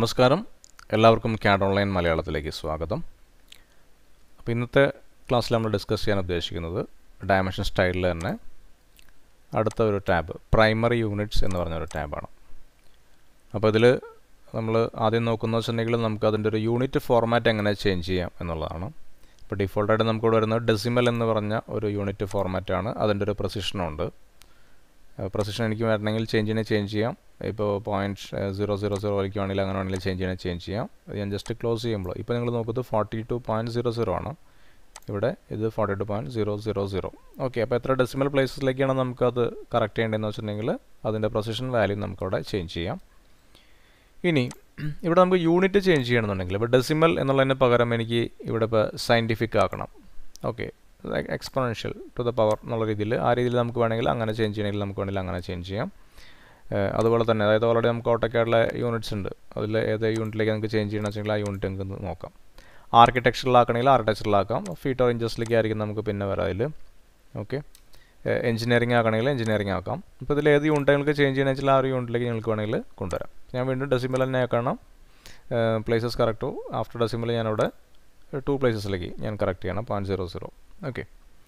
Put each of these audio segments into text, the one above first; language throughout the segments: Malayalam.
നമസ്കാരം എല്ലാവർക്കും ക്യാഡ് ഓൺലൈൻ മലയാളത്തിലേക്ക് സ്വാഗതം അപ്പോൾ ഇന്നത്തെ ക്ലാസ്സിൽ നമ്മൾ ഡിസ്കസ് ചെയ്യാൻ ഉദ്ദേശിക്കുന്നത് ഡയമെൻഷൻ സ്റ്റൈലിൽ തന്നെ അടുത്ത ഒരു ടാബ് പ്രൈമറി യൂണിറ്റ്സ് എന്ന് പറഞ്ഞൊരു ടാബാണ് അപ്പോൾ ഇതിൽ നമ്മൾ ആദ്യം നോക്കുന്നത് വെച്ചിട്ടുണ്ടെങ്കിൽ നമുക്ക് അതിൻ്റെ ഒരു യൂണിറ്റ് ഫോർമാറ്റ് എങ്ങനെ ചേഞ്ച് ചെയ്യാം എന്നുള്ളതാണ് ഇപ്പോൾ ഡിഫോൾട്ടായിട്ട് നമുക്കിവിടെ വരുന്നത് ഡെസിമൽ എന്ന് പറഞ്ഞ ഒരു യൂണിറ്റ് ഫോർമാറ്റാണ് അതിൻ്റെ ഒരു പ്രസിഷനുണ്ട് പ്രസിഷൻ എനിക്ക് വരണമെങ്കിൽ ചേഞ്ച് ചെയ്യണേ ചേഞ്ച് ചെയ്യാം ഇപ്പോൾ പോയിൻറ്റ് സീറോ സീറോ സീറോ എനിക്ക് വേണമെങ്കിൽ അങ്ങനെ വേണമെങ്കിൽ ചേഞ്ച് ചെയ്യണേ ചേഞ്ച് ചെയ്യാം അത് ഞാൻ ജസ്റ്റ് ക്ലോസ് ചെയ്യുമ്പോൾ ഇപ്പോൾ നിങ്ങൾ നോക്കുന്നത് forty two point zero zero ആണ് ഇവിടെ ഇത് forty two point zero zero zero okay അപ്പോൾ എത്ര ഡെസിമൽ പ്ലേസസിലേക്കാണ് നമുക്കത് കറക്റ്റ് ചെയ്യേണ്ടതെന്ന് വെച്ചിട്ടുണ്ടെങ്കിൽ അതിൻ്റെ പ്രൊസിഷൻ വാല്യൂ നമുക്കവിടെ ചേഞ്ച് ചെയ്യാം ഇനി ഇവിടെ നമുക്ക് യൂണിറ്റ് ചേഞ്ച് ചെയ്യണമെന്നുണ്ടെങ്കിൽ ഇപ്പോൾ ഡെസിമൽ എന്നുള്ളതിന് പകരം എനിക്ക് ഇവിടെ ഇപ്പോൾ സയൻറ്റിഫിക് ആക്കണം okay exponential to the power എന്നുള്ള രീതിയിൽ ആ രീതിയിൽ നമുക്ക് വേണമെങ്കിൽ അങ്ങനെ ചേഞ്ച് ചെയ്യണമെങ്കിൽ നമുക്ക് വേണമെങ്കിൽ അങ്ങനെ ചേഞ്ച് ചെയ്യാം അതുപോലെ തന്നെ അതായത് ഓൾറെഡി നമുക്ക് ഓട്ടോക്കാരുടെ യൂണിറ്റ്സ് ഉണ്ട് അതിൽ ഏത് യൂണിറ്റിലേക്ക് നമുക്ക് ചേഞ്ച് ചെയ്യണമെന്ന് വെച്ചെങ്കിൽ ആ യൂണിറ്റ് നമുക്ക് നോക്കാം ആർക്കിടെക്ചറിലാക്കണമെങ്കിൽ ആർക്കിടെക്ചറിലാക്കാം ഫീറ്റോ ഇഞ്ചസിലേക്ക് ആയിരിക്കും നമുക്ക് പിന്നെ വരാം അതിൽ ഓക്കെ എഞ്ചിനീയറിംഗ് ആക്കണമെങ്കിൽ എഞ്ചിനീയറിംഗ് ആക്കാം ഇപ്പോൾ ഇതിൽ ഏത് യൂണിറ്റ് നിങ്ങൾക്ക് ചേഞ്ച് ചെയ്യണമെന്ന് വെച്ചാൽ ആ ഒരു യൂണിറ്റിലേക്ക് നിങ്ങൾക്ക് വേണമെങ്കിൽ കൊണ്ടുവരാം ഞാൻ വീണ്ടും ഡെസിമൽ തന്നെ ആക്കണം പ്ലേസസ് കറക്റ്റോ ആഫ്റ്റർ ഡെസിമൽ ഞാനവിടെ ടു പ്ലേസസിലേക്ക് ഞാൻ കറക്റ്റ് ചെയ്യണം പോയിൻറ്റ് സീറോ സീറോ ഓക്കെ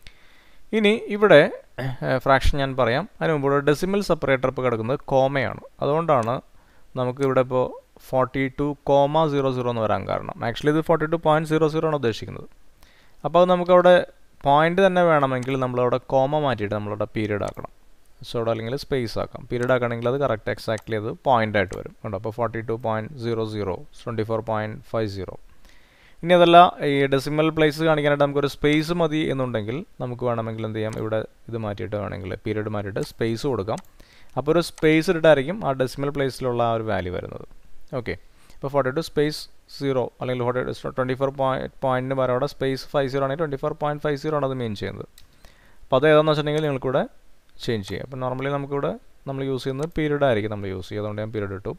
ഇനി ഇവിടെ ഫ്രാക്ഷൻ ഞാൻ പറയാം അതിന് മുമ്പ് ഇവിടെ ഡെസിമൽ സെപ്പറേറ്റർ ഇപ്പോൾ കിടക്കുന്നത് കോമയാണ് അതുകൊണ്ടാണ് നമുക്ക് ഇവിടെ ഇപ്പോൾ forty two comma zero zero എന്ന് വരാൻ കാരണം ആക്ച്വലി ഇത് forty two point zero zero ആണ് ഉദ്ദേശിക്കുന്നത് അപ്പോൾ അത് നമുക്കവിടെ പോയിന്റ് തന്നെ വേണമെങ്കിൽ നമ്മളവിടെ കോമ മാറ്റിയിട്ട് നമ്മളവിടെ പീരീഡ് ആക്കണം സോ അവിടെ അല്ലെങ്കിൽ സ്പേസ് ആക്കാം പീരീഡ് ആക്കണമെങ്കിൽ അത് കറക്റ്റ് എക്സാക്ട്ലി അത് പോയിന്റ് ആയിട്ട് വരും കണ്ടോ അപ്പോൾ forty two point zero zero twenty four point five zero ഇനി അതല്ല ഈ ഡെസിമൽ പ്ലേസ് കാണിക്കാനായിട്ട് നമുക്കൊരു സ്പേസ് മതി എന്നുണ്ടെങ്കിൽ നമുക്ക് വേണമെങ്കിൽ എന്ത് ചെയ്യാം ഇവിടെ ഇത് മാറ്റിയിട്ട് വേണമെങ്കിൽ പീരീഡ് മാറ്റിയിട്ട് സ്പേസ് കൊടുക്കാം അപ്പോൾ ഒരു സ്പേസ് ഇട്ടിട്ടായിരിക്കും ആ ഡെസിമൽ പ്ലേസിലുള്ള ആ ഒരു വാല്യൂ വരുന്നത് ഓക്കെ ഇപ്പോൾ ഫോർട്ടി ടു സ്പേസ് സീറോ അല്ലെങ്കിൽ ഫോർട്ടി ട്വൻറ്റി ഫോർ പോയിൻറ്റ് പോയിൻറ്റിന് പകരം അവിടെ സ്പേസ് ഫൈവ് സീറോ ആണെങ്കിൽ twenty four point five zero ആണ് അത് മീൻ ചെയ്യുന്നത് അപ്പോൾ അത് ഏതാണെന്ന് വെച്ചിട്ടുണ്ടെങ്കിൽ നിങ്ങൾക്കിവിടെ ചേഞ്ച് ചെയ്യാം അപ്പോൾ നോർമലി നമുക്കിവിടെ നമ്മൾ യൂസ് ചെയ്യുന്നത് പീരീഡ് ആയിരിക്കും നമ്മൾ യൂസ് ചെയ്യുക അതുകൊണ്ട് ഞാൻ പീരീഡ് ഇട്ടു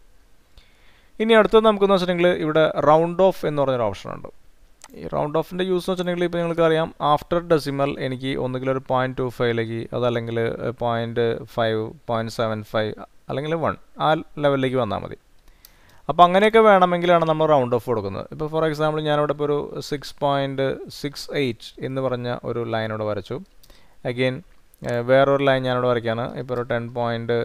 ഇനി അടുത്തത് നമുക്കെന്ന് വെച്ചിട്ടുണ്ടെങ്കിൽ ഇവിടെ റൗണ്ട് ഓഫ് എന്ന് പറഞ്ഞൊരു ഓപ്ഷൻ ഉണ്ട് ഈ റൗണ്ട് ഓഫിൻ്റെ യൂസ് എന്ന് വെച്ചിട്ടുണ്ടെങ്കിൽ ഇപ്പോൾ നിങ്ങൾക്ക് അറിയാം ആഫ്റ്റർ ഡെസിമൽ എനിക്ക് ഒന്നുകിൽ ഒരു പോയിൻറ്റ് ടു ഫൈവിലേക്ക് അതല്ലെങ്കിൽ point five point seven five അല്ലെങ്കിൽ വൺ ആ ലെവലിലേക്ക് വന്നാൽ മതി അപ്പോൾ അങ്ങനെയൊക്കെ വേണമെങ്കിലാണ് നമ്മൾ റൗണ്ട് ഓഫ് കൊടുക്കുന്നത് ഇപ്പോൾ ഫോർ എക്സാമ്പിൾ ഞാനിവിടെ ഇപ്പോൾ ഒരു സിക്സ് പോയിൻറ്റ് സിക്സ് എയ്റ്റ് എന്ന് പറഞ്ഞ ഒരു ലൈൻ ഇവിടെ വരച്ചു അഗെയിൻ വേറൊരു ലൈൻ ഞാനിവിടെ വരയ്ക്കുകയാണ് ഇപ്പോൾ ഒരു ടെൻ പോയിൻറ്റ്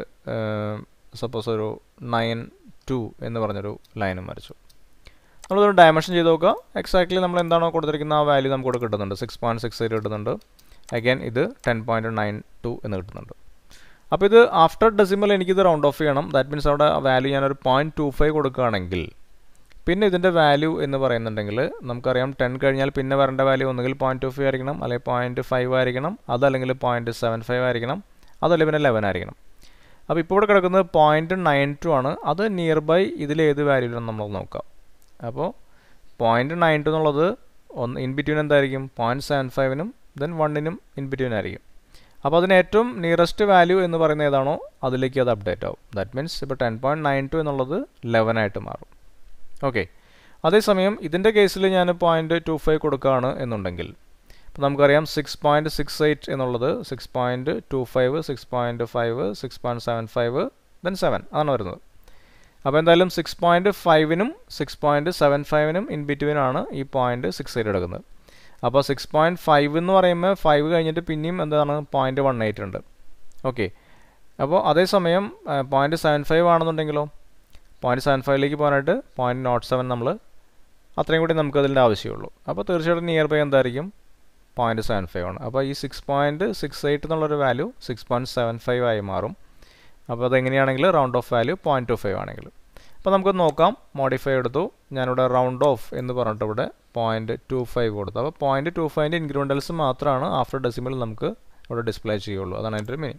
സപ്പോസ് ഒരു നയൻ ടു എന്ന് പറഞ്ഞൊരു ലൈനും വരച്ചു നമ്മളതൊരു ഡയമെൻഷൻ ചെയ്ത് നോക്കുക എക്സാക്ട്ലി നമ്മൾ എന്താണോ കൊടുത്തിരിക്കുന്ന ആ വാല്യൂ നമുക്ക് ഇവിടെ കിട്ടുന്നുണ്ട് സിക്സ് പോയിൻറ്റ് സിക്സ് എയ്റ്റ് കിട്ടുന്നുണ്ട് അഗൈൻ ഇത് ടെൻ പോയിൻറ്റ് നയൻ ടു എന്ന് കിട്ടുന്നുണ്ട് അപ്പോൾ ഇത് ആഫ്റ്റർ ഡെസിമൽ എനിക്കിത് റൗണ്ട് ഓഫ് ചെയ്യണം ദാറ്റ് മീൻസ് അവിടെ വാല്യൂ ഞാനൊരു പോയിൻറ്റ് ടു ഫൈവ് കൊടുക്കുകയാണെങ്കിൽ പിന്നെ ഇതിൻ്റെ വാല്യൂ എന്ന് പറയുന്നുണ്ടെങ്കിൽ നമുക്കറിയാം ടെൻ കഴിഞ്ഞാൽ പിന്നെ വരേണ്ട വാല്യൂ ഒന്നുകിൽ പോയിൻറ്റ് ടു ഫൈവ് ആയിരിക്കണം അല്ലെങ്കിൽ പോയിൻറ്റ് ഫൈവ് ആയിരിക്കണം അതല്ലെങ്കിൽ പോയിൻറ്റ് സെവൻ ഫൈവ് ആയിരിക്കണം അതല്ലെങ്കിൽ പിന്നെ ലെവൻ ആയിരിക്കണം അപ്പോൾ ഇപ്പോൾ ഇവിടെ കിടക്കുന്നത് പോയിൻറ്റ് നയൻ ടു ആണ് അത് നിയർ ബൈ ഇതിൽ ഏത് വാല്യൂലാണ് നമ്മൾ നോക്കാം അപ്പോൾ പോയിൻറ്റ് നയൻ ടു എന്നുള്ളത് ഒന്ന് ഇൻ ബിറ്റ്വീൻ എന്തായിരിക്കും പോയിൻറ്റ് സെവൻ ഫൈവിനും ദെൻ വണ്ണിനും ഇൻ ബിറ്റ്വീൻ ആയിരിക്കും അപ്പോൾ അതിന് ഏറ്റവും നിയറസ്റ്റ് വാല്യൂ എന്ന് പറയുന്നത് ഏതാണോ അതിലേക്ക് അത് അപ്ഡേറ്റ് ആവും ദാറ്റ് മീൻസ് ഇപ്പോൾ ടെൻ പോയിൻറ്റ് നയൻ ടു എന്നുള്ളത് ലെവൻ ആയിട്ട് മാറും ഓക്കെ അതേസമയം ഇതിൻ്റെ കേസിൽ ഞാൻ പോയിൻറ്റ് ടു ഫൈവ് കൊടുക്കുകയാണ് എന്നുണ്ടെങ്കിൽ ഇപ്പോൾ നമുക്കറിയാം സിക്സ് പോയിൻറ്റ് സിക്സ് എയ്റ്റ് എന്നുള്ളത് six point two five six point five six point seven five then seven അതാണ് വരുന്നത് അപ്പോൾ എന്തായാലും സിക്സ് പോയിൻറ്റ് ഫൈവിനും സിക്സ് പോയിൻറ്റ് സെവൻ ഫൈവിനും ഇൻ ബിറ്റ്വീൻ ആണ് ഈ പോയിൻറ്റ് സിക്സ് എയ്റ്റ് എടുക്കുന്നത് അപ്പോൾ സിക്സ് പോയിൻറ്റ് ഫൈവ് എന്ന് പറയുമ്പോൾ ഫൈവ് കഴിഞ്ഞിട്ട് പിന്നെയും എന്താണ് പോയിൻറ്റ് വൺ എയ്റ്റ് ഉണ്ട് ഓക്കെ അപ്പോൾ അതേസമയം പോയിൻറ്റ് സെവൻ ഫൈവ് ആണെന്നുണ്ടെങ്കിലോ പോയിൻറ്റ് സെവൻ ഫൈവിലേക്ക് പോകാനായിട്ട് പോയിൻറ്റ് നോട്ട് സെവൻ നമ്മൾ അത്രയും കൂടി നമുക്ക് അതിൻ്റെ ആവശ്യമുള്ളൂ അപ്പോൾ തീർച്ചയായിട്ടും നിയർ ബൈ എന്തായിരിക്കും പോയിൻറ്റ് സെവൻ ഫൈവ് ആണ് അപ്പോൾ ഈ സിക്സ് പോയിൻറ്റ് സിക്സ് എയ്റ്റ് എന്നുള്ളൊരു value six point seven five ആയി മാറും അപ്പോൾ അതെങ്ങനെയാണെങ്കിൽ round off value point two five ആണെങ്കിൽ അപ്പോൾ നമുക്ക് നോക്കാം മോഡിഫൈ എടുത്തു ഞാനിവിടെ റൗണ്ട് ഓഫ് എന്ന് പറഞ്ഞിട്ട് ഇവിടെ പോയിൻറ്റ് ടു ഫൈവ് കൊടുത്തു അപ്പോൾ പോയിൻറ്റ് ടു ഫൈവിൻ്റെ ഇൻക്രിമെൻറ്റൽസ് മാത്രമാണ് ആഫ്റ്റർ ഡെസിമൽ നമുക്ക് ഇവിടെ ഡിസ്പ്ലേ ചെയ്യുള്ളൂ അതാണ് അതിൻ്റെ ഒരു മീനിങ്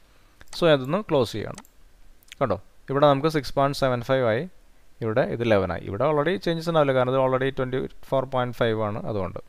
സോ അതൊന്ന് ക്ലോസ് ചെയ്യണം കണ്ടോ ഇവിടെ നമുക്ക് സിക്സ് പോയിൻറ്റ് സെവൻ ഫൈവ് ആയി ഇവിടെ ഇത് ലെവൻ ആയി ഇവിടെ ഓൾറെഡി ചേഞ്ചസ് ഉണ്ടാവില്ല കാരണം ഇത് already twenty four point five ആണ് അതുകൊണ്ട്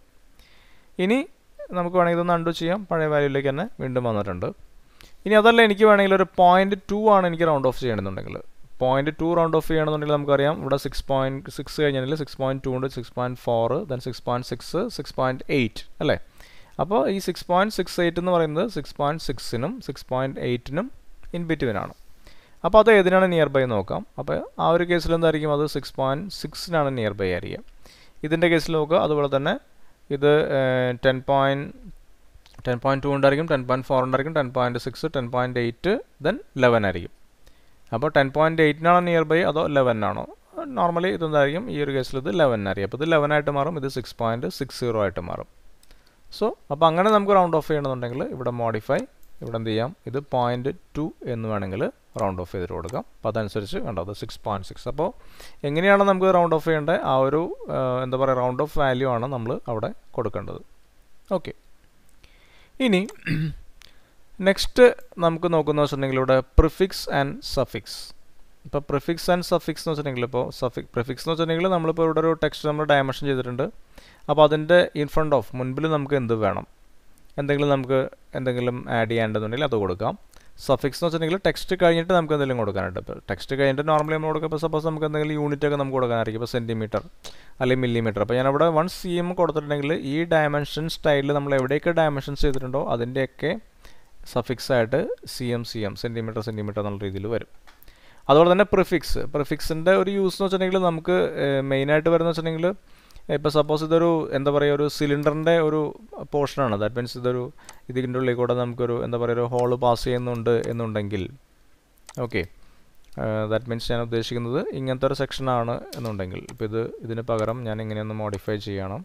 ഇനി നമുക്ക് വേണമെങ്കിൽ ഇതൊന്ന് അണ്ടു ചെയ്യാം പഴയ വാല്യൂയിലേക്ക് തന്നെ വീണ്ടും വന്നിട്ടുണ്ട് ഇനി അതല്ല എനിക്ക് വേണമെങ്കിൽ ഒരു പോയിൻറ്റ് ടു ആണ് എനിക്ക് റൗണ്ട് ഓഫ് ചെയ്യണമെന്നുണ്ടെങ്കിൽ പോയിൻറ്റ് ടു റൗണ്ട് ഓഫ് ചെയ്യണമെന്നുണ്ടെങ്കിൽ നമുക്കറിയാം ഇവിടെ സിക്സ് പോയിൻറ്റ് സിക്സ് കഴിഞ്ഞാൽ സിക്സ് പോയിൻറ്റ് ടു ഉണ്ട് six point four then six point six six point eight അല്ലേ അപ്പോൾ ഈ സിക്സ് പോയിൻറ്റ് സിക്സ് എയ്റ്റ് എന്ന് പറയുന്നത് സിക്സ് പോയിൻറ്റ് സിക്സിനും സിക്സ് പോയിൻറ്റ് എയ്റ്റിനും ഇൻ ബിറ്റ്വീൻ ആണ് അപ്പോൾ അത് ഏതിനാണ് നിയർ ബൈ നോക്കാം അപ്പോൾ ആ ഒരു കേസിൽ എന്തായിരിക്കും അത് സിക്സ് പോയിൻറ്റ് സിക്സിനാണ് നിയർ ബൈ ആയിരിക്കുക ഇതിൻ്റെ കേസിൽ നോക്കുക അതുപോലെ തന്നെ ഇത് ten point ten point two ഉണ്ടായിരിക്കും ടെൻ പോയിൻറ്റ് ഫോർ ഉണ്ടായിരിക്കും ten point six ten point eight then eleven ആയിരിക്കും അപ്പോൾ ടെൻ പോയിൻറ്റ് എയ്റ്റിനാണോ നിയർ ബൈ അതോ ലെവൻ ആണോ നോർമലി ഇതെന്തായിരിക്കും ഈ ഒരു കേസിൽ ഇത് ലെവൻ ആയിരിക്കും അപ്പോൾ ഇത് ലെവൻ ആയിട്ട് മാറും ഇത് സിക്സ് പോയിൻറ്റ് സിക്സ് സീറോ ആയിട്ട് മാറും സോ അപ്പോൾ അങ്ങനെ നമുക്ക് റൗണ്ട് ഓഫ് ചെയ്യണമെന്നുണ്ടെങ്കിൽ ഇവിടെ മോഡിഫൈ ഇവിടെ എന്ത് ചെയ്യാം ഇത് പോയിൻറ്റ് ടു എന്ന് വേണമെങ്കിൽ റൗണ്ട് ഓഫ് ചെയ്തിട്ട് കൊടുക്കാം അപ്പോൾ അതനുസരിച്ച് കണ്ടോ അത് സിക്സ് പോയിൻറ്റ് സിക്സ് അപ്പോൾ എങ്ങനെയാണ് നമുക്ക് റൗണ്ട് ഓഫ് ചെയ്യേണ്ടത് ആ ഒരു എന്താ പറയുക റൗണ്ട് ഓഫ് വാല്യൂ ആണ് നമ്മൾ അവിടെ കൊടുക്കേണ്ടത് ഓക്കെ ഇനി നെക്സ്റ്റ് നമുക്ക് നോക്കുന്ന വെച്ചിട്ടുണ്ടെങ്കിൽ ഇവിടെ പ്രിഫിക്സ് ആൻഡ് സഫിക്സ് ഇപ്പോൾ പ്രിഫിക്സ് ആൻഡ് സഫിക്സ് എന്ന് വെച്ചിട്ടുണ്ടെങ്കിൽ ഇപ്പോൾ സഫിക് പ്രിഫിക്സ് എന്ന് വെച്ചിട്ടുണ്ടെങ്കിൽ നമ്മളിപ്പോൾ ഇവിടെ ഒരു ടെക്സ്റ്റ് നമ്മൾ ഡയമെൻഷൻ ചെയ്തിട്ടുണ്ട് അപ്പോൾ അതിൻ്റെ ഇൻ ഫ്രണ്ട് ഓഫ് മുൻപിൽ നമുക്ക് എന്ത് വേണം എന്തെങ്കിലും നമുക്ക് എന്തെങ്കിലും ആഡ് ചെയ്യേണ്ടതുണ്ടെങ്കിൽ അത് കൊടുക്കാം സഫിക്സ് എന്ന് വെച്ചിട്ടുണ്ടെങ്കിൽ ടെക്സ്റ്റ് കഴിഞ്ഞിട്ട് നമുക്ക് എന്തെങ്കിലും കൊടുക്കാനായിട്ട് ഇപ്പോൾ ടെക്സ്റ്റ് കഴിഞ്ഞിട്ട് നോർമലി നമ്മൾ കൊടുക്കുക ഇപ്പോൾ സപ്പോസ് നമുക്ക് എന്തെങ്കിലും യൂണിറ്റ് ഒക്കെ നമുക്ക് കൊടുക്കാനായിരിക്കും ഇപ്പോൾ സെൻറ്റിമീറ്റർ അല്ലെങ്കിൽ മില്ലിമീറ്റർ അപ്പോൾ ഞാനവിടെ വൺ സി എം കൊടുത്തിട്ടുണ്ടെങ്കിൽ ഈ ഡയമെൻഷൻ സ്റ്റൈലിൽ നമ്മൾ എവിടെയൊക്കെ ഡയമെൻഷൻസ് ചെയ്തിട്ടുണ്ടോ അതിൻ്റെയൊക്കെ സഫിക്സ് ആയിട്ട് C M C M centimetre centimetre എന്നുള്ള രീതിയിൽ വരും അതുപോലെ തന്നെ പ്രിഫിക്സ് പ്രിഫിക്സിൻ്റെ ഒരു യൂസ് എന്ന് വെച്ചിട്ടുണ്ടെങ്കിൽ നമുക്ക് മെയിനായിട്ട് വരുന്ന വെച്ചിട്ടുണ്ടെങ്കിൽ ഇപ്പോൾ സപ്പോസ് ഇതൊരു എന്താ പറയുക ഒരു സിലിണ്ടറിൻ്റെ ഒരു പോർഷനാണ് ദാറ്റ് മീൻസ് ഇതൊരു ഇതിൻ്റെ ഉള്ളിൽ കൂടെ നമുക്കൊരു എന്താ പറയുക ഒരു ഹോള് പാസ് ചെയ്യുന്നുണ്ട് എന്നുണ്ടെങ്കിൽ ഓക്കെ ദാറ്റ് മീൻസ് ഞാൻ ഉദ്ദേശിക്കുന്നത് ഇങ്ങനത്തെ ഒരു സെക്ഷനാണ് എന്നുണ്ടെങ്കിൽ ഇപ്പോൾ ഇത് ഇതിന് പകരം ഞാൻ ഇങ്ങനെയൊന്ന് മോഡിഫൈ ചെയ്യണം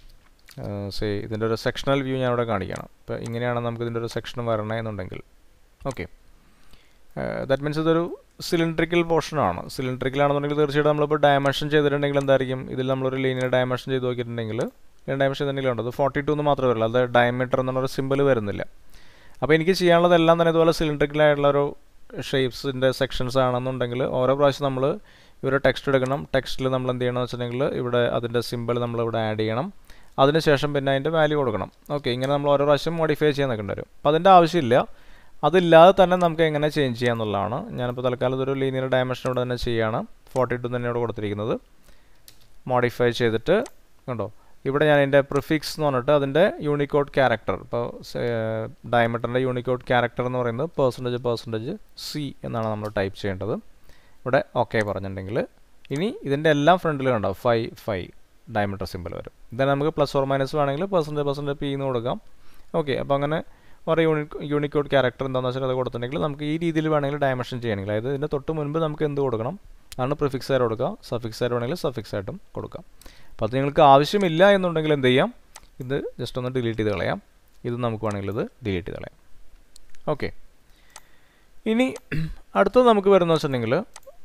സേ ഇതിൻ്റെ ഒരു സെക്ഷണൽ വ്യൂ ഞാൻ ഇവിടെ കാണിക്കണം ഇപ്പോൾ ഇങ്ങനെയാണ് നമുക്ക് ഇതിൻ്റെ ഒരു സെക്ഷൻ വരണേ എന്നുണ്ടെങ്കിൽ ഓക്കെ ദാറ്റ് മീൻസ് ഇതൊരു സിലിണ്ട്രിക്കൽ പോർഷനാണ് സിലിണ്ട്രിക്കൽ ആണെന്നുണ്ടെങ്കിൽ തീർച്ചയായിട്ടും നമ്മളിപ്പോൾ ഡയമെൻഷൻ ചെയ്തിട്ടുണ്ടെങ്കിൽ എന്തായിരിക്കും ഇതിൽ നമ്മളൊരു ലീനിയർ ഡയമെൻഷൻ ചെയ്ത് നോക്കിയിട്ടുണ്ടെങ്കിൽ ലീനിയർ ഡയമെൻഷൻ ചെയ്തിട്ടുണ്ടെങ്കിൽ ഉണ്ട് അത് ഫോർട്ടി ടു എന്ന് മാത്രമേ വരുള്ളൂ അത് ഡയമീറ്റർ എന്നുള്ളൊരു സിമ്പിൾ വരുന്നില്ല അപ്പോൾ എനിക്ക് ചെയ്യാനുള്ളതെല്ലാം തന്നെ ഇതുപോലെ സിലിണ്ട്രിക്കലായിട്ടുള്ള ഒരു ഷേപ്സിൻ്റെ സെക്ഷൻസ് ആണെന്നുണ്ടെങ്കിൽ ഓരോ പ്രാവശ്യം നമ്മൾ ഇവരെ ടെക്സ്റ്റ് എടുക്കണം ടെക്സ്റ്റിൽ നമ്മൾ എന്ത് ചെയ്യണമെന്ന് വെച്ചിട്ടുണ്ടെങ്കിൽ ഇവിടെ അതിൻ്റെ സിമ്പിൾ നമ്മൾ ഇവിടെ ആഡ് ചെയ്യണം അതിനുശേഷം പിന്നെ അതിൻ്റെ വാല്യൂ കൊടുക്കണം ഓക്കെ ഇങ്ങനെ നമ്മൾ ഓരോ പ്രാവശ്യം മോഡിഫൈ ചെയ്യാൻ നിൽക്കേണ്ടി വരും അപ്പോൾ അതിൻ്റെ ആവശ്യമില്ല അതില്ലാതെ തന്നെ നമുക്ക് എങ്ങനെ ചേഞ്ച് ചെയ്യാന്നുള്ളതാണ് ഞാനിപ്പോൾ തൽക്കാലം ഇതൊരു ലീനിയർ ഡയമെൻഷൻ ഇവിടെ തന്നെ ചെയ്യുകയാണ് ഫോർട്ടി ടു തന്നെ ഇവിടെ കൊടുത്തിരിക്കുന്നത് മോഡിഫൈ ചെയ്തിട്ട് കണ്ടോ ഇവിടെ ഞാൻ എൻ്റെ പ്രിഫിക്സ് എന്ന് പറഞ്ഞിട്ട് അതിൻ്റെ യൂണിക്കോഡ് ക്യാരക്ടർ ഇപ്പോൾ ഡയമീറ്ററിൻ്റെ യൂണിക്കോഡ് ക്യാരക്ടർ എന്ന് പറയുന്നത് പേഴ്സൻറ്റേജ് പേഴ്സൻറ്റേജ് സി എന്നാണ് നമ്മൾ ടൈപ്പ് ചെയ്യേണ്ടത് ഇവിടെ ഓക്കെ പറഞ്ഞിട്ടുണ്ടെങ്കിൽ ഇനി ഇതിൻ്റെ എല്ലാം ഫ്രണ്ടിൽ കണ്ടോ ഫൈവ് ഫൈവ് ഡയമീറ്റർ സിമ്പിൾ വരും ഇതാണ് നമുക്ക് പ്ലസ് ഓർ മൈനസ് വേണമെങ്കിൽ പെർസെൻറ്റേജ് പെർസെൻറ്റേജ് പി എന്ന് കൊടുക്കാം ഓക്കെ അപ്പോൾ അങ്ങനെ ഒരു യൂണിക് യൂണിക്കോഡ് ക്യാരക്ടർ എന്താണെന്ന് വെച്ചാൽ അത് കൊടുത്തിട്ടുണ്ടെങ്കിൽ നമുക്ക് ഈ രീതിയിൽ വേണമെങ്കിൽ ഡയമെൻഷൻ ചെയ്യണമെങ്കിൽ അതായത് ഇതിൻ്റെ തൊട്ട് മുൻപ് നമുക്ക് എന്ത് കൊടുക്കണം അതാണ് പ്രിഫിക്സ് ആയിട്ട് കൊടുക്കുക സഫിക്സ് ആയിട്ട് വേണമെങ്കിൽ സഫിക്സ് ആയിട്ടും കൊടുക്കാം അപ്പോൾ അത് നിങ്ങൾക്ക് ആവശ്യമില്ല എന്നുണ്ടെങ്കിൽ എന്ത് ചെയ്യാം ഇത് ജസ്റ്റ് ഒന്ന് ഡിലീറ്റ് ചെയ്ത് കളയാം ഇത് നമുക്ക് വേണമെങ്കിൽ ഇത് ഡിലീറ്റ് ചെയ്ത് കളയാം ഓക്കെ ഇനി അടുത്തത് നമുക്ക് വരുന്ന വെച്ചിട്ടുണ്ടെങ്കിൽ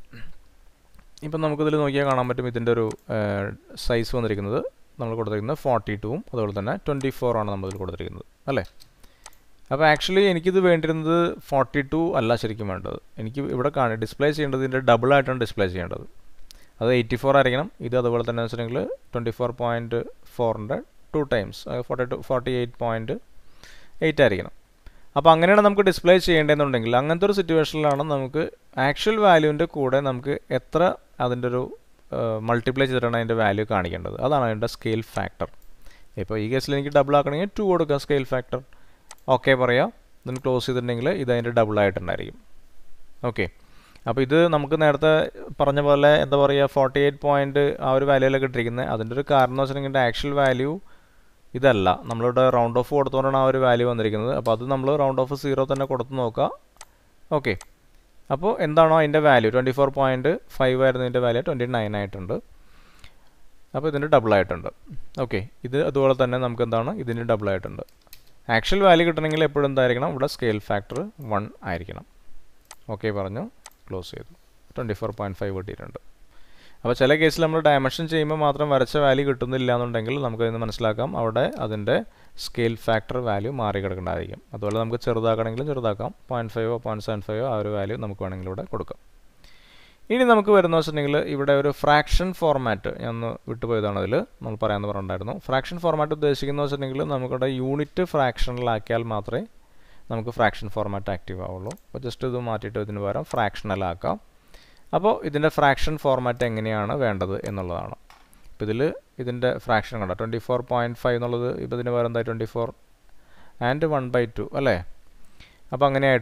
ഇപ്പം നമുക്കിതിൽ നോക്കിയാൽ കാണാൻ പറ്റും ഇതിൻ്റെ ഒരു സൈസ് വന്നിരിക്കുന്നത് നമ്മൾ കൊടുത്തിരിക്കുന്നത് ഫോർട്ടി ടൂവും അതുപോലെ തന്നെ ട്വൻറ്റി ഫോറാണ് നമ്മളിതിൽ കൊടുത്തിരിക്കുന്നത് അല്ലേ അപ്പോൾ ആക്ച്വലി എനിക്കിത് വേണ്ടിയിരുന്നത് ഫോർട്ടി ടു അല്ല ശരിക്കും വേണ്ടത് എനിക്ക് ഇവിടെ കാണി ഡിസ്പ്ലേ ചെയ്യേണ്ടത് ഇതിൻ്റെ ഡബിൾ ആയിട്ടാണ് ഡിസ്പ്ലേ ചെയ്യേണ്ടത് അത് എയ്റ്റി ഫോർ ആയിരിക്കണം ഇത് അതുപോലെ തന്നെ വെച്ചിട്ടുണ്ടെങ്കിൽ ട്വൻറ്റി ഫോർ പോയിൻറ്റ് ഫോറിൻ്റെ two times forty two forty eight point eight ആയിരിക്കണം അപ്പോൾ അങ്ങനെയാണ് നമുക്ക് ഡിസ്പ്ലേ ചെയ്യേണ്ടതെന്നുണ്ടെങ്കിൽ അങ്ങനത്തെ ഒരു സിറ്റുവേഷനിലാണ് നമുക്ക് ആക്ച്വൽ വാല്യൂവിൻ്റെ കൂടെ നമുക്ക് എത്ര അതിൻ്റെ ഒരു മൾട്ടിപ്ലൈ ചെയ്തിട്ടാണ് അതിൻ്റെ വാല്യൂ കാണിക്കേണ്ടത് അതാണ് അതിൻ്റെ സ്കെയിൽ ഫാക്ടർ ഇപ്പോൾ ഈ കേസിൽ എനിക്ക് ഡബിൾ ആക്കണമെങ്കിൽ ടു കൊടുക്കുക സ്കെയിൽ ഫാക്ടർ ഓക്കെ പറയാം ഇതിന് ക്ലോസ് ചെയ്തിട്ടുണ്ടെങ്കിൽ ഇത് അതിൻ്റെ ഡബിൾ ആയിട്ടുണ്ടായിരിക്കും ഓക്കെ അപ്പോൾ ഇത് നമുക്ക് നേരത്തെ പറഞ്ഞ പോലെ എന്താ പറയുക ഫോർട്ടി എയ്റ്റ് പോയിൻറ്റ് ആ ഒരു വാല്യൂയിലൊക്കെ ഇട്ടിരിക്കുന്നത് അതിൻ്റെ ഒരു കാരണം എന്ന് വെച്ചിട്ടുണ്ടെങ്കിൽ ആക്ച്വൽ വാല്യൂ ഇതല്ല നമ്മളിവിടെ റൗണ്ട് ഓഫ് കൊടുത്തുകൊണ്ടാണ് ആ ഒരു വാല്യൂ വന്നിരിക്കുന്നത് അപ്പോൾ അത് നമ്മൾ റൗണ്ട് ഓഫ് സീറോ തന്നെ കൊടുത്ത് നോക്കുക ഓക്കെ അപ്പോൾ എന്താണോ അതിൻ്റെ value twenty four point five ആയിരുന്നു ഇതിൻ്റെ വാല്യൂ ട്വൻറ്റി നയൻ ആയിട്ടുണ്ട് അപ്പോൾ ഇതിൻ്റെ ഡബിൾ ആയിട്ടുണ്ട് ഓക്കെ ഇത് അതുപോലെ തന്നെ നമുക്ക് എന്താണ് ഇതിൻ്റെ ഡബിൾ ആയിട്ടുണ്ട് ആക്ച്വൽ വാല്യൂ കിട്ടണമെങ്കിൽ എപ്പോഴും എന്തായിരിക്കണം ഇവിടെ സ്കെയിൽ ഫാക്ടർ വൺ ആയിരിക്കണം ഓക്കെ പറഞ്ഞു ക്ലോസ് ചെയ്തു ട്വൻറ്റി ഫോർ പോയിൻറ്റ് ഫൈവ് കിട്ടിയിട്ടുണ്ട് അപ്പോൾ ചില കേസിൽ നമ്മൾ ഡയമെൻഷൻ ചെയ്യുമ്പോൾ മാത്രം വരച്ച വാല്യൂ കിട്ടുന്നില്ല എന്നുണ്ടെങ്കിൽ നമുക്കതിന് മനസ്സിലാക്കാം അവിടെ അതിൻ്റെ സ്കെയിൽ ഫാക്ടർ വാല്യൂ മാറി കിടക്കേണ്ടതായിരിക്കും അതുപോലെ നമുക്ക് ചെറുതാക്കണമെങ്കിലും ചെറുതാക്കാം പോയിൻറ്റ് ഫൈവോ പോയിൻറ്റ് സെവൻ ഫൈവോ ആ ഒരു വാല്യൂ നമുക്ക് വേണമെങ്കിൽ ഇവിടെ കൊടുക്കാം ഇനി നമുക്ക് വരുന്ന വെച്ചിട്ടുണ്ടെങ്കിൽ ഇവിടെ ഒരു ഫ്രാക്ഷൻ ഫോർമാറ്റ് ഞാൻ ഒന്ന് വിട്ടുപോയതാണ് അതിൽ നമ്മൾ പറയാമെന്ന് പറഞ്ഞിട്ടുണ്ടായിരുന്നു ഫ്രാക്ഷൻ ഫോർമാറ്റ് ഉദ്ദേശിക്കുന്നത് വെച്ചിട്ടുണ്ടെങ്കിൽ നമുക്കിവിടെ യൂണിറ്റ് ഫ്രാക്ഷനിലാക്കിയാൽ മാത്രമേ നമുക്ക് ഫ്രാക്ഷൻ ഫോർമാറ്റ് ആക്റ്റീവ് ആവുള്ളൂ അപ്പോൾ ജസ്റ്റ് ഇത് മാറ്റിയിട്ട് ഇതിന് പകരം ഫ്രാക്ഷനലാക്കാം അപ്പോൾ ഇതിൻ്റെ ഫ്രാക്ഷൻ ഫോർമാറ്റ് എങ്ങനെയാണ് വേണ്ടത് എന്നുള്ളതാണ് ഇപ്പോൾ ഇതിൽ ഇതിൻ്റെ ഫ്രാക്ഷൻ കണ്ടോ ട്വൻറ്റി ഫോർ പോയിൻറ്റ് ഫൈവ് എന്നുള്ളത് ഇപ്പോൾ ഇതിന് പകരം എന്താ twenty four and one by two അല്ലേ അപ്പോൾ അങ്ങനെ ആയിട്ടുണ്ട്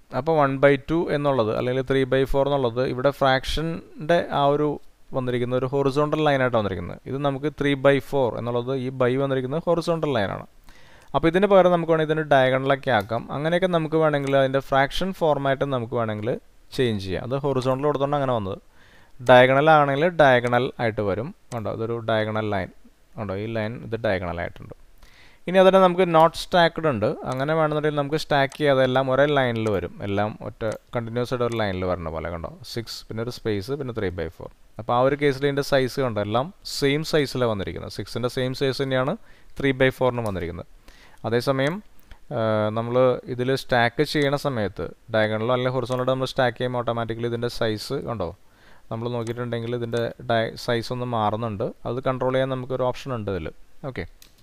അപ്പോൾ വൺ ബൈ ടു എന്നുള്ളത് അല്ലെങ്കിൽ ത്രീ ബൈ ഫോർ എന്നുള്ളത് ഇവിടെ ഫ്രാക്ഷൻ്റെ ആ ഒരു വന്നിരിക്കുന്ന ഒരു ഹൊറിസോണ്ടൽ ലൈനായിട്ട് വന്നിരിക്കുന്നത് ഇത് നമുക്ക് ത്രീ ബൈ ഫോർ എന്നുള്ളത് ഈ ബൈ വന്നിരിക്കുന്നത് ഹൊറിസോണ്ടൽ ലൈനാണ് അപ്പോൾ ഇതിന് പകരം നമുക്ക് വേണമെങ്കിൽ ഇതിന് ഡയഗണലൊക്കെ ആക്കാം അങ്ങനെയൊക്കെ നമുക്ക് വേണമെങ്കിൽ അതിൻ്റെ ഫ്രാക്ഷൻ ഫോർമാറ്റ് നമുക്ക് വേണമെങ്കിൽ ചേഞ്ച് ചെയ്യാം അത് ഹൊറിസോണ്ടൽ കൊടുത്തോണ്ട് അങ്ങനെ വന്നത് ഡയഗണൽ ആണെങ്കിൽ ഡയഗണൽ ആയിട്ട് വരും ഉണ്ടോ ഇതൊരു ഡയഗണൽ ലൈൻ ഉണ്ടോ ഈ ലൈൻ ഇത് ഡയഗണൽ ആയിട്ടുണ്ട് ഇനി അതിനെ നമുക്ക് നോട്ട് സ്റ്റാക്ക്ഡ് ഉണ്ട് അങ്ങനെ വേണമെന്നുണ്ടെങ്കിൽ നമുക്ക് സ്റ്റാക്ക് ചെയ്യാതെ എല്ലാം ഒരേ ലൈനിൽ വരും എല്ലാം ഒറ്റ കണ്ടിന്യൂസ് ആയിട്ട് ഒരു ലൈനിൽ വരുന്ന പോലെ കണ്ടോ സിക്സ് പിന്നെ ഒരു സ്പേസ് പിന്നെ ത്രീ ബൈ ഫോർ അപ്പോൾ ആ ഒരു കേസിൽ ഇതിൻ്റെ സൈസ് കണ്ടോ എല്ലാം സെയിം സൈസിലാണ് വന്നിരിക്കുന്നത് സിക്സിൻ്റെ സെയിം സൈസ് തന്നെയാണ് ത്രീ ബൈ ഫോറിന് വന്നിരിക്കുന്നത് അതേസമയം നമ്മൾ ഇതിൽ സ്റ്റാക്ക് ചെയ്യണ സമയത്ത് ഡയഗണലോ അല്ലെങ്കിൽ ഹൊറിസോണലോ നമ്മൾ സ്റ്റാക്ക് ചെയ്യുമ്പോൾ ഓട്ടോമാറ്റിക്കലി ഇതിൻ്റെ സൈസ് കണ്ടോ നമ്മൾ നോക്കിയിട്ടുണ്ടെങ്കിൽ ഇതിൻ്റെ ഡയ സൈസ് ഒന്ന് മാറുന്നുണ്ട് അത് കൺട്രോൾ ചെയ്യാൻ നമുക്കൊരു ഓപ്ഷൻ ഉണ്ട് ഇതിൽ ഓക്കെ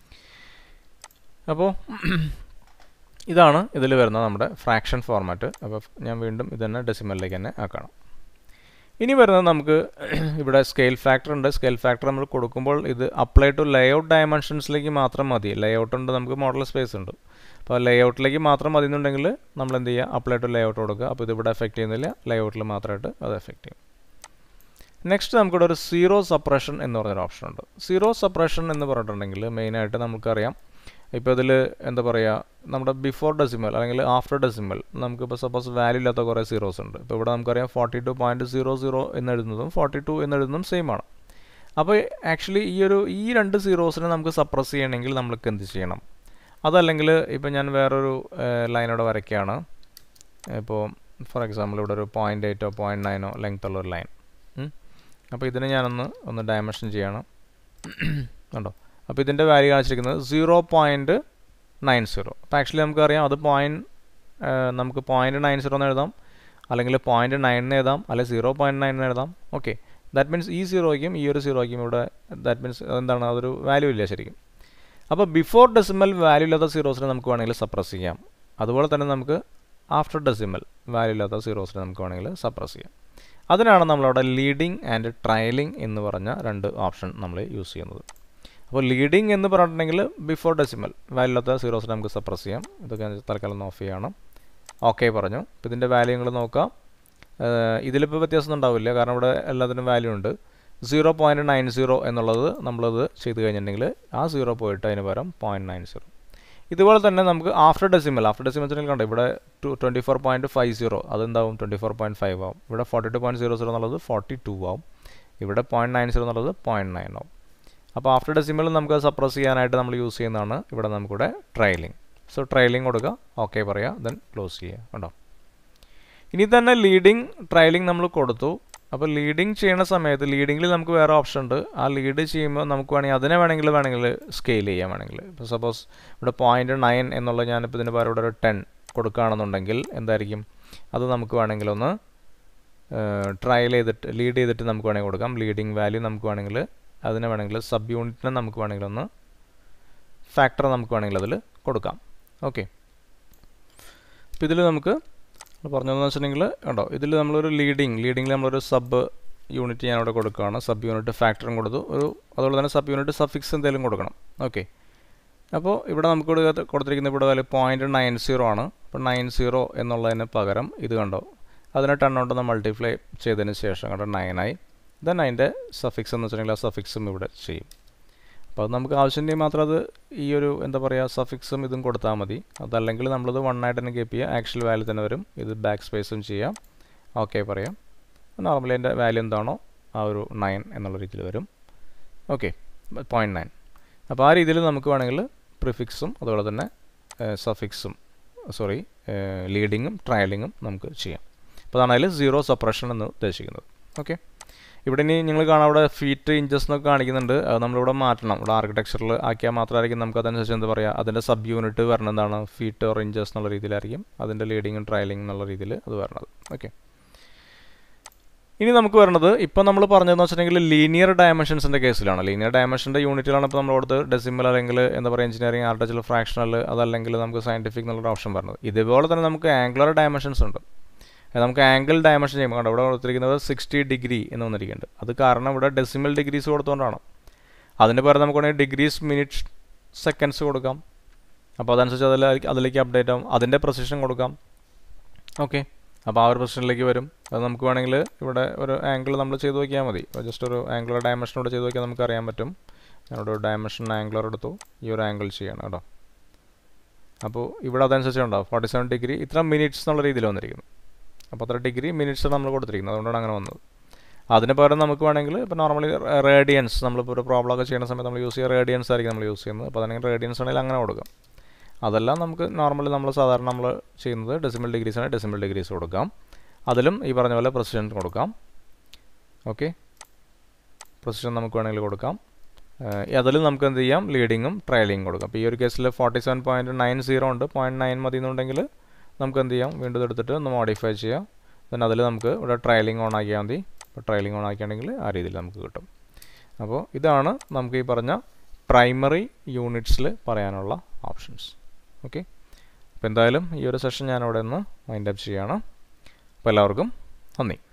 അപ്പോൾ ഇതാണ് ഇതിൽ വരുന്ന നമ്മുടെ ഫ്രാക്ഷൻ ഫോർമാറ്റ് അപ്പോൾ ഞാൻ വീണ്ടും ഇത് തന്നെ ഡെസിമലിലേക്ക് തന്നെ ആക്കണം ഇനി വരുന്നത് നമുക്ക് ഇവിടെ സ്കെയിൽ ഫാക്ടർ ഉണ്ട് സ്കെയിൽ ഫാക്ടർ നമ്മൾ കൊടുക്കുമ്പോൾ ഇത് അപ്ലൈ ടു ലേഔട്ട് ഡയമെൻഷൻസിലേക്ക് മാത്രം മതി ലേഔട്ട് ഉണ്ട് നമുക്ക് മോഡൽ സ്പേസ് ഉണ്ട് അപ്പോൾ ലേഔട്ടിലേക്ക് മാത്രം മതി എന്നുണ്ടെങ്കിൽ നമ്മൾ എന്ത് ചെയ്യുക അപ്ലൈ ടു ലേഔട്ട് കൊടുക്കുക അപ്പോൾ ഇതിവിടെ എഫക്റ്റ് ചെയ്യുന്നില്ല ലേഔട്ടിൽ മാത്രമായിട്ട് അത് എഫക്റ്റ് ചെയ്യും നെക്സ്റ്റ് നമുക്കിവിടെ ഒരു സീറോ സപ്രഷൻ എന്ന് പറഞ്ഞൊരു ഓപ്ഷൻ ഉണ്ട് സീറോ സപ്രഷൻ എന്ന് പറഞ്ഞിട്ടുണ്ടെങ്കിൽ മെയിനായിട്ട് നമുക്കറിയാം ഇപ്പോൾ ഇതിൽ എന്താ പറയുക നമ്മുടെ ബിഫോർ ഡെസിമൽ അല്ലെങ്കിൽ ആഫ്റ്റർ ഡെസിമൽ നമുക്കിപ്പോൾ സപ്പോസ് വാല്യൂ ഇല്ലാത്ത കുറേ സീറോസ് ഉണ്ട് ഇപ്പോൾ ഇവിടെ നമുക്കറിയാം forty two point zero zero എന്ന് എഴുതുന്നതും ഫോർട്ടി ടു എന്ന് എഴുതുന്നതും സെയിം ആണ് അപ്പോൾ ആക്ച്വലി ഈ ഒരു ഈ രണ്ട് സീറോസിനെ നമുക്ക് സപ്രസ് ചെയ്യണമെങ്കിൽ നമ്മൾക്ക് എന്ത് ചെയ്യണം അതല്ലെങ്കിൽ ഇപ്പോൾ ഞാൻ വേറൊരു ലൈനോടെ വരയ്ക്കുകയാണ് ഇപ്പോൾ ഫോർ എക്സാമ്പിൾ ഇവിടെ ഒരു പോയിൻ്റ് എയ്റ്റോ പോയിൻറ്റ് നയനോ ലെങ്ത് ഉള്ള ഒരു ലൈൻ അപ്പോൾ ഇതിനെ ഞാനൊന്ന് ഒന്ന് ഡയമെൻഷൻ ചെയ്യണം കണ്ടോ അപ്പോൾ ഇതിൻ്റെ വാല്യൂ കാണിച്ചിരിക്കുന്നത് സീറോ പോയിൻറ്റ് നയൻ സീറോ അപ്പോൾ ആക്ച്വലി നമുക്കറിയാം അത് പോയിൻറ്റ് നമുക്ക് പോയിൻറ്റ് നയൻ സീറോ എന്ന് എഴുതാം അല്ലെങ്കിൽ പോയിൻറ്റ് നയൻ എന്ന് എഴുതാം അല്ലെങ്കിൽ സീറോ പോയിൻറ്റ് നയൻ എന്ന് എഴുതാം ഓക്കെ ദാറ്റ് മീൻസ് ഈ സീറോയ്ക്കും ഈ ഒരു സീറോയ്ക്കും ഇവിടെ ദാറ്റ് മീൻസ് എന്താണ് അതൊരു വാല്യൂ ഇല്ല ശരിക്കും അപ്പോൾ ബിഫോർ ഡെസിമൽ വാല്യൂ ഇല്ലാത്ത സീറോസിനെ നമുക്ക് വേണമെങ്കിൽ സപ്രസ് ചെയ്യാം അതുപോലെ തന്നെ നമുക്ക് ആഫ്റ്റർ ഡെസിമൽ വാല്യൂ ഇല്ലാത്ത സീറോസിനെ നമുക്ക് വേണമെങ്കിൽ സപ്രസ് ചെയ്യാം അതിനാണ് നമ്മളവിടെ ലീഡിങ് ആൻഡ് ട്രയലിംഗ് എന്ന് പറഞ്ഞ രണ്ട് ഓപ്ഷൻ നമ്മൾ യൂസ് ചെയ്യുന്നത് അപ്പോൾ ലീഡിങ് എന്ന് പറഞ്ഞിട്ടുണ്ടെങ്കിൽ ബിഫോർ ഡെസിമൽ വാല്യൂ ഇല്ലാത്ത സീറോസിനെ നമുക്ക് സപ്രസ് ചെയ്യാം ഇതൊക്കെ തൽക്കാലം ഓഫ് ചെയ്യണം ഓക്കെ പറഞ്ഞു അപ്പോൾ ഇതിൻ്റെ വാല്യൂ നിങ്ങൾ നോക്കാം ഇതിലിപ്പോൾ വ്യത്യാസം ഉണ്ടാവില്ല കാരണം ഇവിടെ എല്ലാത്തിനും വാല്യൂ ഉണ്ട് സീറോ പോയിൻറ്റ് നയൻ സീറോ എന്നുള്ളത് നമ്മളത് ചെയ്ത് കഴിഞ്ഞിട്ടുണ്ടെങ്കിൽ ആ സീറോ പോയിട്ട് അതിന് പകരം പോയിൻറ്റ് നയൻ സീറോ ഇതുപോലെ തന്നെ നമുക്ക് ആഫ്റ്റർ ഡെസിമൽ ആഫ്റ്റർ ഡെസിമൽ കണ്ടോ ഇവിടെ two twenty four point five zero അതെന്താവും ട്വൻറ്റി ഫോർ പോയിൻറ്റ് ഫൈവ് ആവും ഇവിടെ forty two point zero zero എന്നുള്ളത് ഫോർട്ടി ടു ആവും ഇവിടെ പോയിൻറ്റ് നയൻ സീറോ എന്നുള്ളത് പോയിൻറ്റ് നയൻ ആവും അപ്പോൾ ആഫ്റ്റർ ഡെസിമൽ നമുക്ക് സപ്രസ് ചെയ്യാനായിട്ട് നമ്മൾ യൂസ് ചെയ്യുന്നതാണ് ഇവിടെ നമുക്കിവിടെ ട്രയലിംഗ് സോ ട്രയലിംഗ് കൊടുക്കുക ഓക്കെ പറയുക ദെൻ ക്ലോസ് ചെയ്യുക കേട്ടോ ഇനി തന്നെ ലീഡിങ് ട്രയലിംഗ് നമ്മൾ കൊടുത്തു അപ്പോൾ ലീഡിങ് ചെയ്യുന്ന സമയത്ത് ലീഡിങ്ങിൽ നമുക്ക് വേറെ ഓപ്ഷൻ ഉണ്ട് ആ ലീഡ് ചെയ്യുമ്പോൾ നമുക്ക് വേണമെങ്കിൽ അതിനെ വേണമെങ്കിൽ വേണമെങ്കിൽ സ്കെയിൽ ചെയ്യാൻ വേണമെങ്കിൽ ഇപ്പോൾ സപ്പോസ് ഇവിടെ പോയിൻറ്റ് നയൻ എന്നുള്ള ഞാനിപ്പോൾ ഇതിന് പകരം ഇവിടെ ഒരു ടെൻ കൊടുക്കുകയാണെന്നുണ്ടെങ്കിൽ എന്തായിരിക്കും അത് നമുക്ക് വേണമെങ്കിൽ ഒന്ന് ട്രയൽ ചെയ്തിട്ട് ലീഡ് ചെയ്തിട്ട് നമുക്ക് വേണമെങ്കിൽ കൊടുക്കാം ലീഡിങ് വാല്യൂ നമുക്ക് വേണമെങ്കിൽ അതിനെ വേണമെങ്കിൽ സബ് യൂണിറ്റിനെ നമുക്ക് വേണമെങ്കിൽ ഒന്ന് ഫാക്ടർ നമുക്ക് വേണമെങ്കിൽ അതിൽ കൊടുക്കാം ഓക്കെ അപ്പോൾ ഇതിൽ നമുക്ക് പറഞ്ഞതെന്ന് വെച്ചിട്ടുണ്ടെങ്കിൽ കണ്ടോ ഇതിൽ നമ്മളൊരു ലീഡിങ് ലീഡിങ്ങിൽ നമ്മളൊരു സബ് യൂണിറ്റ് ഞാൻ അവിടെ കൊടുക്കുകയാണ് സബ് യൂണിറ്റ് ഫാക്ടറും കൊടുത്തു ഒരു അതുപോലെ തന്നെ സബ് യൂണിറ്റ് സഫിക്സ് എന്തെങ്കിലും കൊടുക്കണം ഓക്കെ അപ്പോൾ ഇവിടെ നമുക്ക് കൊടുത്തിരിക്കുന്ന ഇവിടെ വാല്യൂ പോയിൻറ്റ് നയൻ സീറോ ആണ് അപ്പോൾ നയൻ സീറോ എന്നുള്ളതിന് പകരം ഇത് കണ്ടോ അതിനെ ടെൻ കൊണ്ട് മൾട്ടിപ്ലൈ ചെയ്തതിന് ശേഷം കണ്ടോ നയനായി ദെൻ അതിൻ്റെ സഫിക്സ് എന്ന് വെച്ചിട്ടുണ്ടെങ്കിൽ ആ സഫിക്സും ഇവിടെ ചെയ്യും അപ്പോൾ അത് നമുക്ക് ആവശ്യമുണ്ടെങ്കിൽ മാത്രം അത് ഈ ഒരു എന്താ പറയുക സഫിക്സും ഇതും കൊടുത്താൽ മതി അതല്ലെങ്കിൽ നമ്മളത് വൺ ആയിട്ട് തന്നെ കീപ്പ് ചെയ്യുക ആക്ച്വൽ വാല്യൂ തന്നെ വരും ഇത് ബാക്ക് സ്പേസും ചെയ്യാം ഓക്കെ പറയാം നോർമലി അതിൻ്റെ വാല്യൂ എന്താണോ ആ ഒരു നയൻ എന്നുള്ള രീതിയിൽ വരും ഓക്കെ പോയിൻറ്റ് നയൻ അപ്പോൾ ആ രീതിയിൽ നമുക്ക് വേണമെങ്കിൽ പ്രിഫിക്സും അതുപോലെ തന്നെ സഫിക്സും സോറി ലീഡിങ്ങും ട്രയലിങ്ങും നമുക്ക് ചെയ്യാം അപ്പോൾ അതാണ് അതിൽ സീറോ സപ്രഷൻ എന്ന് ഉദ്ദേശിക്കുന്നത് ഓക്കെ ഇവിടെ ഇനി നിങ്ങൾ കാണാം അവിടെ ഫീറ്റ് ഇഞ്ചസ് എന്നൊക്കെ കാണിക്കുന്നുണ്ട് അത് നമ്മളിവിടെ മാറ്റണം ഇവിടെ ആർക്കിടെക്ചറിൽ ആക്കിയാൽ മാത്രമായിരിക്കും നമുക്ക് അതനുസരിച്ച് എന്താ പറയുക അതിൻ്റെ സബ് യൂണിറ്റ് വരണതാണ് ഫീറ്റ് ഓർ ഇഞ്ചസ് എന്നുള്ള രീതിയിലായിരിക്കും അതിൻ്റെ ലീഡിങ്ങും ട്രയലിംഗ് എന്നുള്ള രീതിയിൽ അത് വരണത് ഓക്കെ ഇനി നമുക്ക് വരുന്നത് ഇപ്പോൾ നമ്മൾ പറഞ്ഞതെന്ന് വെച്ചിട്ടുണ്ടെങ്കിൽ ലീനിയർ ഡയമെൻഷൻസിൻ്റെ കേസിലാണ് ലീനിയർ ഡയമെൻഷൻ്റെ യൂണിറ്റിലാണ് ഇപ്പോൾ നമ്മൾ കൊടുത്ത് ഡെസിമൽ അല്ലെങ്കിൽ എന്താ പറയുക എഞ്ചിനീയറിംഗ് ആർട്ടിഫിഷ്യൽ ഫ്രാക്ഷണൽ അതല്ലെങ്കിൽ നമുക്ക് സയൻറ്റിഫിക് എന്നുള്ള ഓപ്ഷൻ വരുന്നത് ഇതുപോലെ തന്നെ നമുക്ക് ആംഗുലർ ഡയമെൻഷൻസ് ഉണ്ട് നമുക്ക് ആംഗിൾ ഡയമെൻഷൻ ചെയ്യുമ്പോൾ കണ്ടോ ഇവിടെ കൊടുത്തിരിക്കുന്നത് സിക്സ്റ്റി ഡിഗ്രി എന്ന് വന്നിരിക്കുന്നുണ്ട് അത് കാരണം ഇവിടെ ഡെസിമൽ ഡിഗ്രീസ് കൊടുത്തുകൊണ്ടാണ് അതിന് പകരം നമുക്ക് വേണമെങ്കിൽ ഡിഗ്രീസ് മിനിറ്റ് സെക്കൻഡ്സ് കൊടുക്കാം അപ്പോൾ അതനുസരിച്ച് അതിൽ അതിലേക്ക് അപ്ഡേറ്റ് ആവും അതിൻ്റെ പ്രൊസിഷൻ കൊടുക്കാം ഓക്കെ അപ്പോൾ ആ ഒരു പൊസിഷനിലേക്ക് വരും അത് നമുക്ക് വേണമെങ്കിൽ ഇവിടെ ഒരു ആംഗിൾ നമ്മൾ ചെയ്ത് നോക്കിയാൽ മതി ജസ്റ്റ് ഒരു ആംഗിളർ ഡയമെൻഷനോട് ചെയ്ത് നോക്കിയാൽ നമുക്ക് അറിയാൻ പറ്റും ഞാനിവിടെ ഒരു ഡയമെൻഷൻ ആംഗിളർ എടുത്തു ഈ ഒരു ആംഗിൾ ചെയ്യണം കേട്ടോ അപ്പോൾ ഇവിടെ അതനുസരിച്ച് ഉണ്ടാവും ഫോർട്ടി സെവൻ ഡിഗ്രി ഇത്ര മിനിറ്റ്സ് എന്നുള്ള രീതിയിൽ വന്നിരിക്കുന്നു അപ്പോൾ അത്ര ഡിഗ്രി മിനിറ്റ്സ് നമ്മൾ കൊടുത്തിരിക്കുന്നത് അതുകൊണ്ടാണ് അങ്ങനെ വന്നത് അതിന് പകരം നമുക്ക് വേണമെങ്കിൽ ഇപ്പോൾ നോർമലി റേഡിയൻസ് നമ്മളിപ്പോൾ ഒരു പ്രോബ്ലം ഒക്കെ ചെയ്യുന്ന സമയത്ത് നമ്മൾ യൂസ് ചെയ്യുക റേഡിയൻസ് ആയിരിക്കും നമ്മൾ യൂസ് ചെയ്യുന്നത് അപ്പോൾ അതാണെങ്കിൽ റേഡിയൻസ് ആണെങ്കിൽ അങ്ങനെ കൊടുക്കാം അതെല്ലാം നമുക്ക് നോർമലി നമ്മൾ സാധാരണ നമ്മൾ ചെയ്യുന്നത് ഡെസിമൽ ഡിഗ്രീസ് ആണ് ഡെസിമൽ ഡിഗ്രീസ് കൊടുക്കാം അതിലും ഈ പറഞ്ഞ പോലെ പ്രസിഷൻ കൊടുക്കാം ഓക്കെ പ്രസിഷൻ നമുക്ക് വേണമെങ്കിൽ കൊടുക്കാം അതിലും നമുക്ക് എന്ത് ചെയ്യാം ലീഡിങ്ങും ട്രയലിങ്ങും കൊടുക്കാം അപ്പോൾ ഈ ഒരു കേസിൽ forty seven point nine zero ഉണ്ട് പോയിൻറ്റ് നയൻ മതി എന്നുണ്ടെങ്കിൽ നമുക്ക് എന്ത് ചെയ്യാം വീണ്ടും എടുത്തിട്ട് ഒന്ന് മോഡിഫൈ ചെയ്യാം then അതിൽ നമുക്ക് ഇവിടെ ട്രയലിംഗ് ഓൺ ആക്കിയാൽ മതി അപ്പോൾ ട്രയലിംഗ് ഓൺ ആക്കിയാണെങ്കിൽ ആ രീതിയിൽ നമുക്ക് കിട്ടും അപ്പോൾ ഇതാണ് നമുക്ക് ഈ പറഞ്ഞ പ്രൈമറി യൂണിറ്റ്സിൽ പറയാനുള്ള ഓപ്ഷൻസ് ഓക്കെ അപ്പോൾ എന്തായാലും ഈ ഒരു സെഷൻ ഞാൻ അവിടെ നിന്ന് വൈൻഡ് അപ്പ് ചെയ്യുകയാണ് അപ്പോൾ എല്ലാവർക്കും നന്ദി